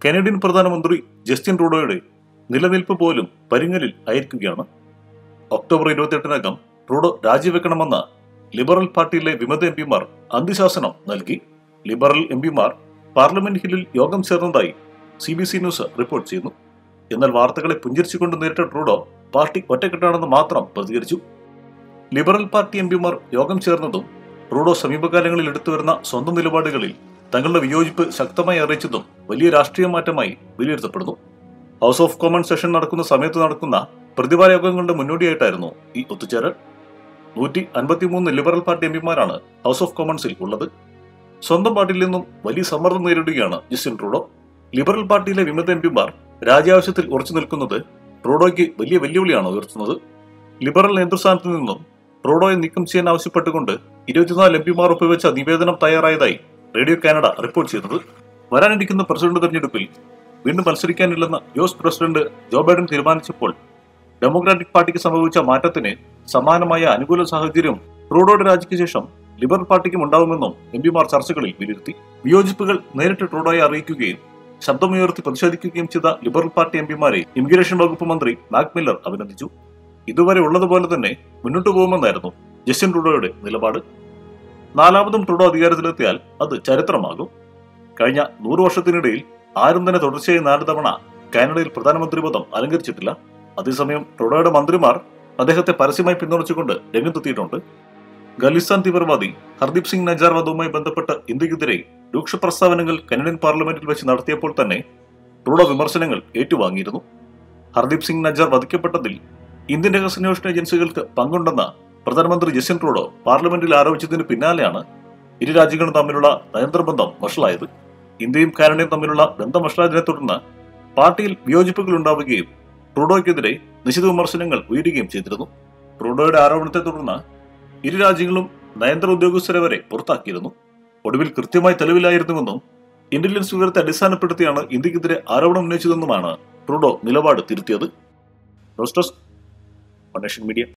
Canadian പ്രധാനമന്ത്രി Justin ട്രൂഡോയുടെ നിലനിൽപ്പ് പോലും പരിങ്ങലിൽ ആയിരിക്കുകയാണ് ഒക്ടോബർ ഇരുപത്തിയെട്ടിനകം ട്രൂഡോ രാജിവെക്കണമെന്ന് ലിബറൽ പാർട്ടിയിലെ വിമത എം പിമാർ അന്ത്യശാസനം നൽകി ലിബറൽ എം പിമാർ പാർലമെന്റ് ഹില്ലിൽ യോഗം ചേർന്നതായി C B C news report ചെയ്യുന്നു എന്നാൽ വാർത്തകളെ പുഞ്ചിരിച്ചുകൊണ്ട് നേരിട്ട ട്രൂഡോ പാർട്ടി ഒറ്റക്കെട്ടാണെന്ന് മാത്രം പ്രതികരിച്ചു ലിബറൽ പാർട്ടി എം പിമാർ യോഗം ചേർന്നതും ട്രൂഡോ സമീപകാലങ്ങളിൽ എടുത്തുവരുന്ന സ്വന്തം നിലപാടുകളിൽ തങ്ങളുടെ വിയോജിപ്പ് ശക്തമായി അറിയിച്ചതും വലിയ രാഷ്ട്രീയ മാറ്റമായി വിലയിരുത്തപ്പെടുന്നു ഹൗസ് ഓഫ് കോമൺസ് സെഷൻ നടക്കുന്ന സമയത്ത് നടക്കുന്ന പ്രതിവാര യോഗങ്ങളുടെ മുന്നോടിയായിട്ടായിരുന്നു ഈ ഒത്തുചേരൽ നൂറ്റി അൻപത്തിമൂന്ന് ലിബറൽ പാർട്ടി എംപിമാരാണ് ഹൗസ് ഓഫ് കോമൺസിൽ ഉള്ളത് സ്വന്തം പാർട്ടിയിൽ നിന്നും വലിയ സമ്മർദ്ദം നേരിടുകയാണ് ജസ്റ്റിൻ ട്രൂഡോ ലിബറൽ പാർട്ടിയിലെ വിമത എംപിമാർ രാജ്യാവശ്യത്തിൽ ഉറച്ചു നിൽക്കുന്നത് ട്രൂഡോയ്ക്ക് വലിയ വെല്ലുവിളിയാണ് ഉയർത്തുന്നത് ലിബറൽ നേതൃസ്ഥാനത്ത് നിന്നും ട്രൂഡോയെ നീക്കം ചെയ്യാൻ ആവശ്യപ്പെട്ടുകൊണ്ട് ഇരുപത്തിനാല് എംപിമാർ ഒപ്പുവെച്ച നിവേദനം തയ്യാറായതായി റേഡിയോ കാനഡ റിപ്പോർട്ട് ചെയ്തത് വരാനിരിക്കുന്ന പ്രസിഡന്റ് തെരഞ്ഞെടുപ്പിൽ വീണ്ടും മത്സരിക്കാനില്ലെന്ന് U S president Joe Biden തീരുമാനിച്ചപ്പോൾ ഡെമോക്രാറ്റിക് പാർട്ടിക്ക് സംഭവിച്ച മാറ്റത്തിന് സമാനമായ അനുകൂല സാഹചര്യം ട്രൂഡോയുടെ രാജിക്ക് ശേഷം ലിബറൽ പാർട്ടിക്കും ഉണ്ടാവുമെന്നും എം പിമാർ ചർച്ചകളിൽ വിലയിരുത്തി വിയോജിപ്പുകൾ നേരിട്ട് ട്രൂഡോയെ അറിയിക്കുകയും ശബ്ദമുയർത്തി പ്രതിഷേധിക്കുകയും ചെയ്ത ലിബറൽ പാർട്ടി എം പിമാരെ ഇമിഗ്രേഷൻ വകുപ്പ് മന്ത്രി മാക് മില്ലർ അഭിനന്ദിച്ചു ഇതുവരെ ഉള്ളതുപോലെ തന്നെ മുന്നോട്ടു പോകുമെന്നായിരുന്നു ജസ്റ്റിൻ ട്രൂഡോയുടെ നിലപാട് നാലാമതും ട്രൂഡോ അധികാരത്തിലെത്തിയാൽ അത് ചരിത്രമാകും കഴിഞ്ഞ നൂറു വർഷത്തിനിടയിൽ ആരും തന്നെ തുടർച്ചയായി നാല് തവണ കാനഡയിൽ പ്രധാനമന്ത്രി പദം അലങ്കരിച്ചിട്ടില്ല അതേസമയം ട്രൂഡോയുടെ മന്ത്രിമാർ അദ്ദേഹത്തെ പരസ്യമായി പിന്തുണച്ചുകൊണ്ട് രംഗത്തെത്തിയിട്ടുണ്ട് ഖലിസ്ഥാൻ തീവ്രവാദി ഹർദീപ് സിംഗ് നജാർ വധവുമായി ബന്ധപ്പെട്ട് ഇന്ത്യക്കെതിരെ രൂക്ഷ പ്രസ്താവനകൾ കനഡിയൻ പാർലമെന്റിൽ വെച്ച് നടത്തിയപ്പോൾ തന്നെ ട്രൂഡോ വിമർശനങ്ങൾ ഏറ്റുവാങ്ങിയിരുന്നു ഹർദീപ് സിംഗ് നജാർ വധിക്കപ്പെട്ടതിൽ ഇന്ത്യൻ രഹസ്യാന്വേഷണ ഏജൻസികൾക്ക് പങ്കുണ്ടെന്ന് പ്രധാനമന്ത്രി ജസ്റ്റിൻ ട്രൂഡോ പാർലമെന്റിൽ ആരോപിച്ചതിന് പിന്നാലെയാണ് ഇരു രാജ്യങ്ങളും തമ്മിലുള്ള നയതന്ത്രബന്ധം വഷളായത് ഇന്ത്യയും കാനഡയും തമ്മിലുള്ള ബന്ധം വഷളായതിനെ തുടർന്ന് പാർട്ടിയിൽ വിയോജിപ്പുകൾ ഉണ്ടാവുകയും ട്രൂഡോയ്ക്കെതിരെ നിശിത വിമർശനങ്ങൾ ഉയരുകയും ചെയ്തിരുന്നു ട്രൂഡോയുടെ ആരോപണത്തെ തുടർന്ന് ഇരു രാജ്യങ്ങളും നയതന്ത്ര ഉദ്യോഗസ്ഥരെ വരെ പുറത്താക്കിയിരുന്നു ഒടുവിൽ കൃത്യമായി തെളിവിലായിരുന്നുവെന്നും ഇന്റലിജൻസ് വിവരത്തെ അടിസ്ഥാനപ്പെടുത്തിയാണ് ഇന്ത്യക്കെതിരെ ആരോപണം ഉന്നയിച്ചതെന്നുമാണ് ട്രൂഡോ നിലപാട് തിരുത്തിയത് news desk one nation media